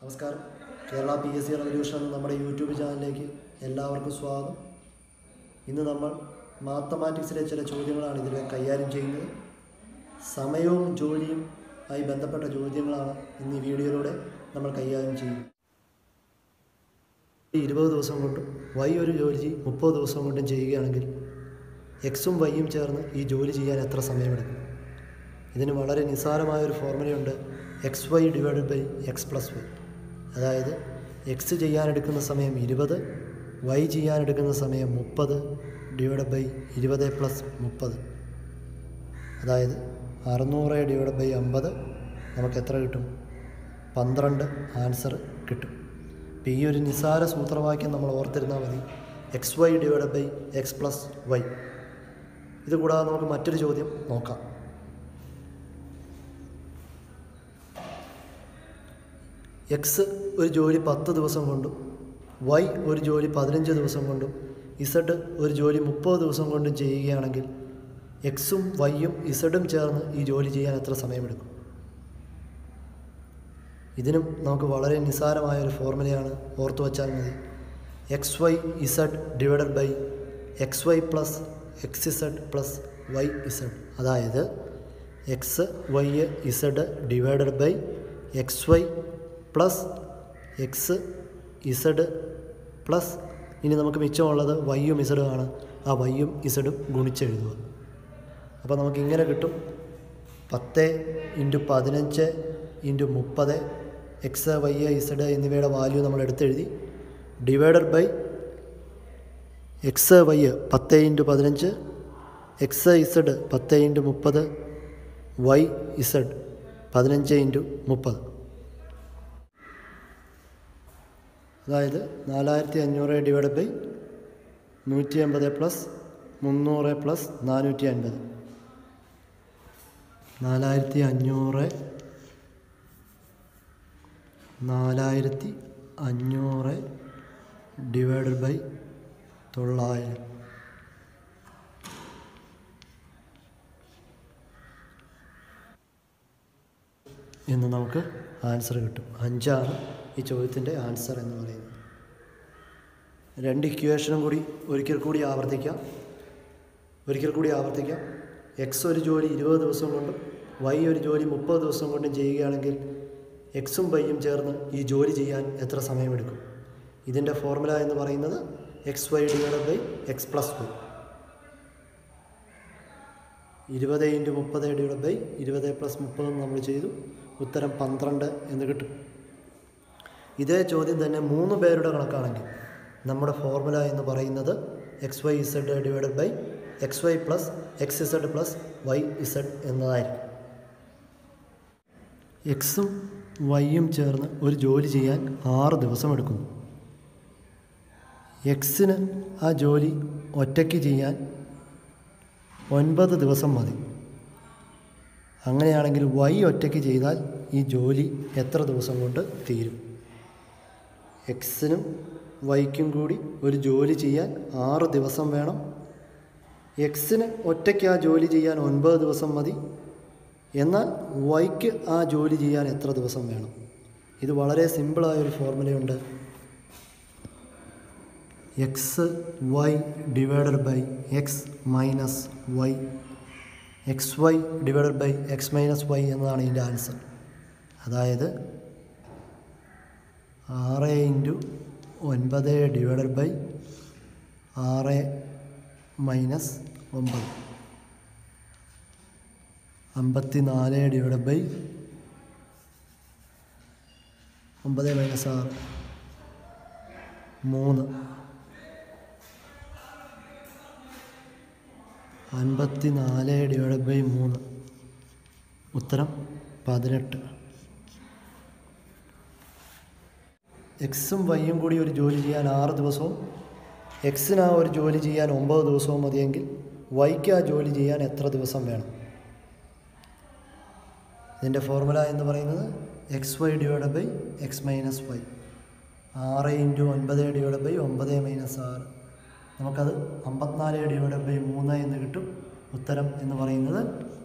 നമസ്കാരം Kerala P S C revolution എന്ന നമ്മുടെ യൂട്യൂബ് ചാനലിലേക്ക് എല്ലാവർക്കും സ്വാഗതം ഇന്ന് നമ്മൾ മാത്തമാറ്റിക്സിലെ ചില ചോദ്യങ്ങളാണ് ഇതിൽ കൈകാര്യം ചെയ്യുന്നത് സമയവും ജോലിയും ആയി ബന്ധപ്പെട്ട ചോദ്യങ്ങളാണ് ഇന്ന് ഈ വീഡിയോയിലൂടെ നമ്മൾ കൈകാര്യം ചെയ്യുന്നത് ഈ ഇരുപത് ദിവസം കൊണ്ടും വൈ ഒരു ജോലി മുപ്പത് ദിവസം കൊണ്ടും ചെയ്യുകയാണെങ്കിൽ എക്സും വൈയും ചേർന്ന് ഈ ജോലി ചെയ്യാൻ എത്ര സമയമെടുക്കും ഇതിന് വളരെ നിസ്സാരമായ ഒരു ഫോർമുലയുണ്ട് X Y divided by X plus Y അതായത് എക്സ് ചെയ്യാനെടുക്കുന്ന സമയം ഇരുപത് വൈ ചെയ്യാനെടുക്കുന്ന സമയം മുപ്പത് ഡിവൈഡ് ബൈ ഇരുപത് പ്ലസ് മുപ്പത് അതായത് അറുന്നൂറ് ഡിവൈഡ് ബൈ അമ്പത് നമുക്ക് എത്ര കിട്ടും പന്ത്രണ്ട് ആൻസർ കിട്ടും അപ്പോൾ ഈ ഒരു നിസ്സാര സൂത്രവാക്യം നമ്മൾ ഓർത്തിരുന്നാൽ മതി X Y divide by X plus Y ഇത് കൂടാതെ നമുക്ക് മറ്റൊരു ചോദ്യം നോക്കാം എക്സ് ഒരു ജോലി പത്ത് ദിവസം കൊണ്ടും വൈ ഒരു ജോലി പതിനഞ്ച് ദിവസം കൊണ്ടും ഇസഡ് ഒരു ജോലി മുപ്പത് ദിവസം കൊണ്ടും ചെയ്യുകയാണെങ്കിൽ എക്സും വൈയും ഇസഡും ചേർന്ന് ഈ ജോലി ചെയ്യാൻ എത്ര സമയമെടുക്കും ഇതിനും നമുക്ക് വളരെ നിസ്സാരമായ ഒരു ഫോർമുലയാണ് ഓർത്തു വച്ചാൽ മതി X Y Z divided by X Y plus X Z plus Y Z അതായത് X Y Z divided by X Y plus X Z plus ഇനി നമുക്ക് മിച്ചമുള്ളത് വൈയും ഇസഡും ആണ് ആ വൈയും ഇസഡും ഗുണിച്ചെഴുതുക അപ്പോൾ നമുക്ക് ഇങ്ങനെ കിട്ടും പത്ത് ഇൻറ്റു പതിനഞ്ച് ഇൻറ്റു മുപ്പത് എക്സ് വൈ ഇസഡ് എന്നിവയുടെ വാല്യൂ നമ്മൾ എടുത്തെഴുതി ഡിവൈഡഡ് ബൈ എക്സ് വൈ പത്ത് ഇൻറ്റു പതിനഞ്ച് എക്സ് ഇസഡ് പത്ത് ഇൻറ്റു മുപ്പത് വൈ ഇസഡ് പതിനഞ്ച് ഇൻറ്റു മുപ്പത് അതായത് നാലായിരത്തി അഞ്ഞൂറ് ഡിവൈഡ് ബൈ നൂറ്റി അമ്പത് പ്ലസ് മുന്നൂറ് പ്ലസ് നാനൂറ്റി അൻപത് നാലായിരത്തി അഞ്ഞൂറ് നാലായിരത്തി അഞ്ഞൂറ് ഡിവൈഡ് ബൈ തൊള്ളായിരം എന്ന് നമുക്ക് ആൻസർ കിട്ടും അഞ്ചാണ് ഈ ചോദ്യത്തിൻ്റെ ആൻസർ എന്ന് പറയുന്നത് രണ്ട് ഇക്വേഷനും കൂടി ഒരിക്കൽ കൂടി ആവർത്തിക്കാം ഒരിക്കൽ കൂടി ആവർത്തിക്കാം എക്സ് ഒരു ജോലി ഇരുപത് ദിവസം കൊണ്ടും വൈ ഒരു ജോലി മുപ്പത് ദിവസം കൊണ്ടും ചെയ്യുകയാണെങ്കിൽ എക്സും വൈയും ചേർന്ന് ഈ ജോലി ചെയ്യാൻ എത്ര സമയമെടുക്കും ഇതിൻ്റെ ഫോർമുല എന്ന് പറയുന്നത് X Y divide by X plus Y ഇരുപത് ഇൻറ്റു മുപ്പത് ഡിവൈഡ് ബൈ ഇരുപത് പ്ലസ് മുപ്പത് നമ്മൾ ചെയ്തു ഉത്തരം പന്ത്രണ്ട് എന്ന് കിട്ടും ഇതേ ചോദ്യം തന്നെ മൂന്ന് പേരുടെ കണക്കാണെങ്കിൽ നമ്മുടെ ഫോർമുല എന്ന് പറയുന്നത് X Y Z divided by X Y plus X Z plus Y Z എന്നതായിരിക്കും എക്സും വൈയും ചേർന്ന് ഒരു ജോലി ചെയ്യാൻ ആറ് ദിവസം എടുക്കുന്നു എക്സിന് ആ ജോലി ഒറ്റയ്ക്ക് ചെയ്യാൻ ഒൻപത് ദിവസം മതി അങ്ങനെയാണെങ്കിൽ വൈ ഒറ്റയ്ക്ക് ചെയ്താൽ ഈ ജോലി എത്ര ദിവസം കൊണ്ട് തീരും എക്സിനും വൈക്കും കൂടി ഒരു ജോലി ചെയ്യാൻ ആറ് ദിവസം വേണം എക്സിന് ഒറ്റയ്ക്ക് ആ ജോലി ചെയ്യാൻ ഒൻപത് ദിവസം മതി എന്നാൽ വൈക്ക് ആ ജോലി ചെയ്യാൻ എത്ര ദിവസം വേണം ഇത് വളരെ സിമ്പിളായ ഒരു ഫോർമുലയുണ്ട് X Y divided by X minus Y X Y divided by X minus Y എന്നതാണ് ഇതിൻ്റെ ആൻസർ അതായത് ആറ് ഇൻറ്റു ഒൻപത് ഡിവൈഡഡ് ബൈ ആറ് മൈനസ് ഒമ്പത് അമ്പത്തി നാല് ഡിവൈഡഡ് ബൈ ഒമ്പത് മൈനസ് ആറ് മൂന്ന് അൻപത്തി നാല് ഡിവൈഡ് ബൈ മൂന്ന് ഉത്തരം പതിനെട്ട് എക്സും വൈയും കൂടി ഒരു ജോലി ചെയ്യാൻ ആറ് ദിവസവും എക്സിന് ആ ഒരു ജോലി ചെയ്യാൻ ഒമ്പത് ദിവസവും മതിയെങ്കിൽ വൈക്ക് ആ ജോലി ചെയ്യാൻ എത്ര ദിവസം വേണം ഇതിൻ്റെ ഫോർമുല എന്ന് പറയുന്നത് X Y divide by X minus Y ആറ് ഇൻറ്റു ഒൻപത് ഡിവൈഡ് ബൈ ഒമ്പത് മൈനസ് ആറ് നമുക്കത് അമ്പത്തിനാല് ഡിവൈഡ് ബൈ മൂന്ന് എന്ന് കിട്ടും ഉത്തരം എന്ന് പറയുന്നത്